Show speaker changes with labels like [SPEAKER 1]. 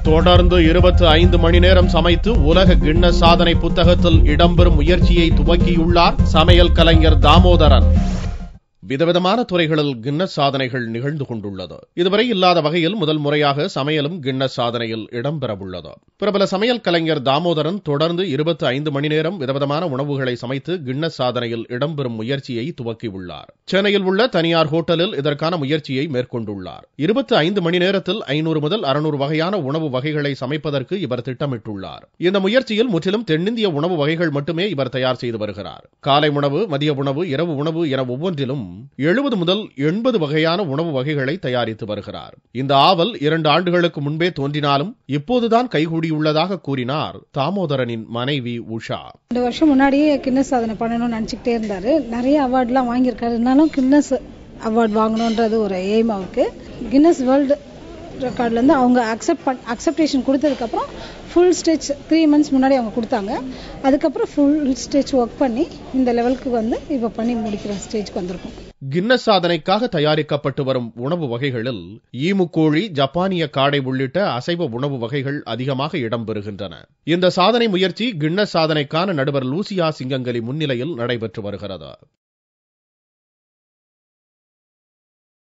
[SPEAKER 1] தொடர்ந்து இருபத்தி ஐந்து மணி நேரம் சமைத்து உலக கின்னஸ் சாதனை புத்தகத்தில் இடம்பெறும் முயற்சியை துவக்கியுள்ளார் சமையல் கலைஞர் தாமோதரன் விதவிதமான துறைகளில் கின்னஸ் சாதனைகள் நிகழ்ந்து கொண்டுள்ளது இதுவரை இல்லாத வகையில் முதல் முறையாக சமையலும் கின்னஸ் சாதனையில் இடம்பெறவுள்ளது பிரபல சமையல் கலைஞர் தாமோதரன் தொடர்ந்து இருபத்தி ஐந்து மணி நேரம் விதவிதமான உணவுகளை சமைத்து கின்னஸ் சாதனையில் இடம்பெறும் முயற்சியை துவக்கியுள்ளார் சென்னையில் உள்ள தனியார் ஹோட்டலில் இதற்கான முயற்சியை மேற்கொண்டுள்ளார் இருபத்தி ஐந்து மணி நேரத்தில் ஐநூறு முதல் அறுநூறு வகையான உணவு வகைகளை சமைப்பதற்கு இவர் திட்டமிட்டுள்ளார் இந்த முயற்சியில் முற்றிலும் தென்னிந்திய உணவு வகைகள் மட்டுமே இவர் தயார் செய்து வருகிறார் காலை உணவு மதிய உணவு இரவு உணவு என ஒவ்வொன்றிலும் எழுபது முதல் எண்பது வகையான உணவு வகைகளை தயாரித்து வருகிறார் இந்த ஆவல் இரண்டு ஆண்டுகளுக்கு முன்பே தோன்றினாலும் இப்போதுதான் கைகூடியுள்ளதாக கூறினார் தாமோதரனின் மனைவி உஷா
[SPEAKER 2] ரெண்டு வருஷம் முன்னாடியே கின்னஸ் சாதனை பண்ணணும்னு நினச்சிக்கிட்டே இருந்தாரு நிறைய அவார்ட்லாம் வாங்கியிருக்காரு இருந்தாலும் கின்னஸ் அவார்ட் வாங்கணுன்றது ஒரு எய்ம் அவருக்கு கின்னஸ் வேர்ல்டு ரெக்கார்ட்லேருந்து அவங்க அக்செப்ட் பண் அக்செப்டேஷன் கொடுத்ததுக்கப்புறம் ஃபுல் ஸ்டேஜ் த்ரீ மந்த்ஸ் முன்னாடி அவங்க கொடுத்தாங்க அதுக்கப்புறம் ஃபுல் ஸ்டேஜ் ஒர்க் பண்ணி இந்த லெவலுக்கு வந்து இப்போ பண்ணி முடிக்கிற ஸ்டேஜ்க்கு வந்திருக்கோம்
[SPEAKER 1] கின்னஸ் சாதனைக்காக தயாரிக்கப்பட்டு வரும் உணவு வகைகளில் ஈமுக்கோழி ஜப்பானிய காடை உள்ளிட்ட அசைவ உணவு வகைகள் அதிகமாக இடம்பெறுகின்றன இந்த சாதனை முயற்சி கின்னஸ் சாதனைக்கான நடுவர் லூசியா சிங்கங்கலி முன்னிலையில் நடைபெற்று வருகிறது